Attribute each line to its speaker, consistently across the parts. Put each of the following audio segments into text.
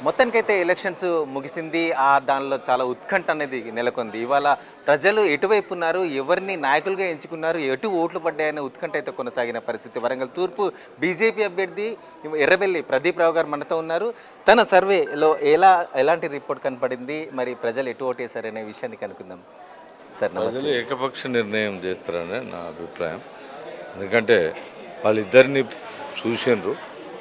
Speaker 1: మొత్తానికైతే ఎలక్షన్స్ ముగిసింది ఆ దానిలో చాలా ఉత్కంఠ అనేది నెలకొంది ఇవాళ ప్రజలు ఎటువైపు ఉన్నారు ఎవరిని నాయకులుగా ఎంచుకున్నారు ఎటు ఓట్లు పడ్డాయనే ఉత్కంఠ అయితే కొనసాగిన పరిస్థితి వరంగల్ తూర్పు బీజేపీ అభ్యర్థి ఎర్రబెల్లి ప్రదీప్ రావు గారు మనతో ఉన్నారు తన సర్వేలో ఎలా ఎలాంటి రిపోర్ట్ కనపడింది మరి ప్రజలు ఎటు ఓటేశారనే విషయాన్ని కనుక్కుందాం సార్ నమస్తే
Speaker 2: ప్రజలు ఏకపక్ష నిర్ణయం చేస్తారని నా అభిప్రాయం ఎందుకంటే వాళ్ళిద్దరిని చూసిండ్రు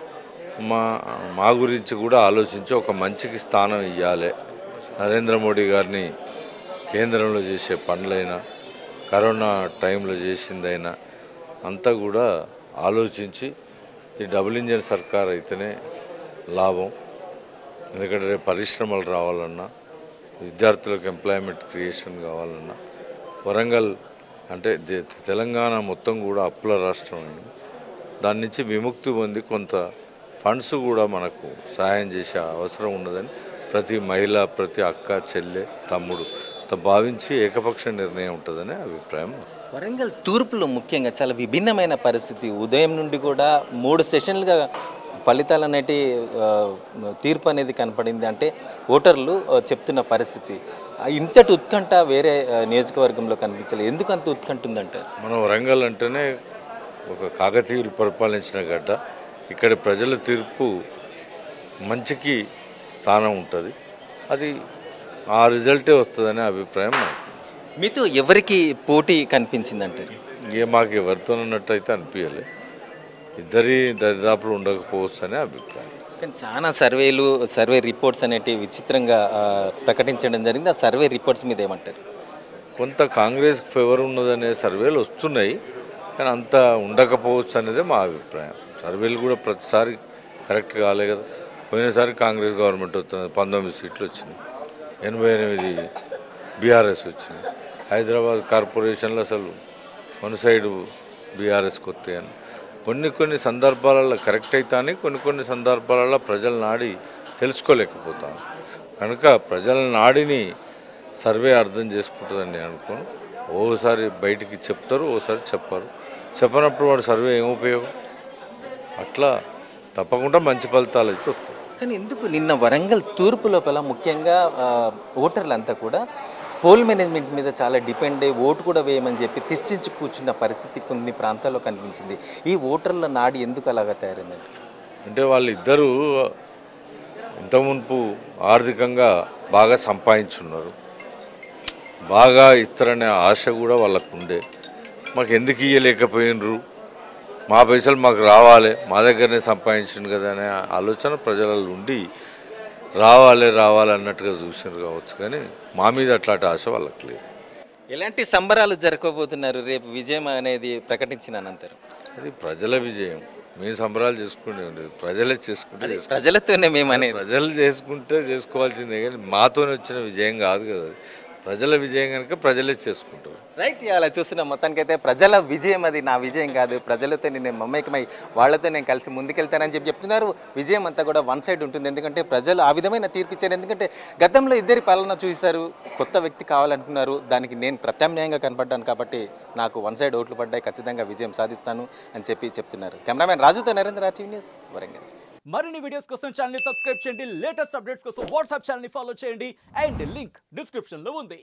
Speaker 2: మా మా గురించి కూడా ఆలోచించి ఒక మంచికి స్థానం ఇవ్వాలి నరేంద్ర మోడీ గారిని కేంద్రంలో చేసే పనులైనా కరోనా టైంలో చేసిందైనా అంతా కూడా ఆలోచించి ఈ డబుల్ ఇంజన్ సర్కార్ అయితేనే లాభం ఎందుకంటే రేపు పరిశ్రమలు రావాలన్నా విద్యార్థులకు ఎంప్లాయ్మెంట్ క్రియేషన్ కావాలన్నా వరంగల్ అంటే దే- తెలంగాణ మొత్తం కూడా అప్పుల రాష్ట్రం అయింది దాని నుంచి విముక్తి పొంది కొంత ఫండ్స్ కూడా మనకు సహాయం చేసే అవసరం ఉన్నదని ప్రతి మహిళ ప్రతి అక్క చెల్లె తమ్ముడు త- భావించి ఏకపక్ష నిర్ణయం ఉంటుందనే అభిప్రాయం
Speaker 1: వరంగల్ తూర్పులో ముఖ్యంగా చాలా విభిన్నమైన పరిస్థితి ఉదయం నుండి కూడా మూడు సెషన్లుగా ఫలితాలు అనేటి ఆ, తీర్పు అనేది కనపడింది అంటే ఓటర్లు ఆ, చెప్తున్న పరిస్థితి ఆ, ఇంతటి ఉత్కంఠ వేరే ఆ, నియోజకవర్గంలో కనిపించలేదు ఎందుకు అంత ఉత్కంఠ ఉందంటారు
Speaker 2: మన వరంగల్ అంటేనే ఒక కాకతీయులు పరిపాలించిన గడ్డ ఇక్కడ ప్రజల తీర్పు మంచికి స్థానం ఉంటుంది అది ఆ రిజల్టే వస్తుందనే అభిప్రాయం నాకు
Speaker 1: మీతో ఎవరికి పోటీ కనిపించింది అంటారు
Speaker 2: ఏ మాకు ఎవరితో ఉన్నట్టయితే అనిపించలే ఇద్దరి దరిదాపులు ఉండకపోవచ్చు అనే అభిప్రాయం
Speaker 1: కానీ చాలా సర్వేలు సర్వే రిపోర్ట్స్ అనేటివి విచిత్రంగా ఆ, ప్రకటించడం జరిగింది ఆ సర్వే రిపోర్ట్స్ మీద ఏమంటారు
Speaker 2: కొంత కాంగ్రెస్ ఫేవర్ ఉన్నదనే సర్వేలు వస్తున్నాయి కానీ అంత ఉండకపోవచ్చు అనేది మా అభిప్రాయం సర్వేలు కూడా ప్రతిసారి కరెక్ట్ కాలే కదా పోయినసారి కాంగ్రెస్ గవర్నమెంట్ వస్తున్నది పంతొమ్మిది సీట్లు వచ్చినాయి ఎనభై ఎనిమిది బీఆర్ఎస్ వచ్చినాయి హైదరాబాద్ కార్పొరేషన్లో అసలు వన్ సైడ్ బీఆర్ఎస్కి వస్తాయని కొన్ని కొన్ని సందర్భాలలో కరెక్ట్ అవుతాయని కొన్ని కొన్ని సందర్భాలలో ప్రజల నాడి తెలుసుకోలేకపోతాను కనుక ప్రజల నాడిని సర్వే అర్థం చేసుకుంటుందని నేను అనుకోను ఓసారి బయటికి చెప్తారు ఓసారి చెప్పరు చెప్పనప్పుడు వాడు సర్వే ఏం ఉపయోగం అట్లా తప్పకుండా మంచి ఫలితాలు అయితే వస్తాయి
Speaker 1: కానీ ఎందుకు నిన్న వరంగల్ తూర్పు లోపల ముఖ్యంగా ఆ, ఓటర్లంతా కూడా పోల్ మేనేజ్మెంట్ మీద చాలా డిపెండ్ అయ్యి ఓటు కూడా వేయమని చెప్పి తిష్టించి కూర్చున్న పరిస్థితి కొన్ని ప్రాంతాల్లో కనిపించింది ఈ ఓటర్ల నాడి ఎందుకు అలాగా తయారైందండి
Speaker 2: అంటే వాళ్ళిద్దరూ ఇంత మునుపు ఆర్థికంగా బాగా సంపాదించున్నారు బాగా ఇస్తారనే ఆశ కూడా వాళ్ళకు ఉండే మాకు ఎందుకు ఇయ్యలేకపోయినరు మా పైసలు మాకు రావాలి మా దగ్గరనే సంపాదించిండు కదా అనే ఆలోచన ప్రజలలో ఉండి రావాలి రావాలి అన్నట్టుగా చూసినారు కావచ్చు కానీ మా మీద అట్లాంటి ఆశ వాళ్ళకి లేదు
Speaker 1: ఎలాంటి సంబరాలు జరగబోతున్నారు రేపు విజయం అనేది ప్రకటించిన అనంతరం
Speaker 2: అది ప్రజల విజయం మేము సంబరాలు చేసుకునే ఉండేది ప్రజలే చేసుకుంటే చేసుకుంటారు.
Speaker 1: ప్రజలతోనే మేము అనేది
Speaker 2: ప్రజలు చేసుకుంటే చేసుకోవాల్సిందే కానీ మాతోనే వచ్చిన విజయం కాదు కదా అది ప్రజల విజయం కనుక ప్రజలే చేసుకుంటారు
Speaker 1: రైట్ అలా చూస్తున్నాం మొత్తానికైతే ప్రజల విజయం అది నా విజయం కాదు ప్రజలతో నేను మమ్మకమై వాళ్ళతో నేను కలిసి ముందుకెళ్తానని చెప్పి చెప్తున్నారు విజయం అంతా కూడా వన్ సైడ్ ఉంటుంది ఎందుకంటే ప్రజలు ఆ విధమైన తీర్పు ఇచ్చారు ఎందుకంటే గతంలో ఇద్దరి పాలన చూశారు కొత్త వ్యక్తి కావాలంటున్నారు దానికి నేను ప్రత్యామ్నాయంగా కనపడ్డాను కాబట్టి నాకు వన్ సైడ్ ఓట్లు పడ్డాయి ఖచ్చితంగా విజయం సాధిస్తాను అని చెప్పి చెప్తున్నారు కెమెరామెన్ రాజుతో నరేంద్ర టీవీ న్యూస్ వరంగల్
Speaker 3: మరిన్ని వీడియోస్ కోసం ఛానల్ సబ్స్క్రైబ్ చేయండి లేటెస్ట్ అప్డేట్స్ కోసం వాట్సాప్ ఛానల్ ఫాలో చేయండి అండ్ లింక్ డిస్క్రిప్షన్ లో ఉంది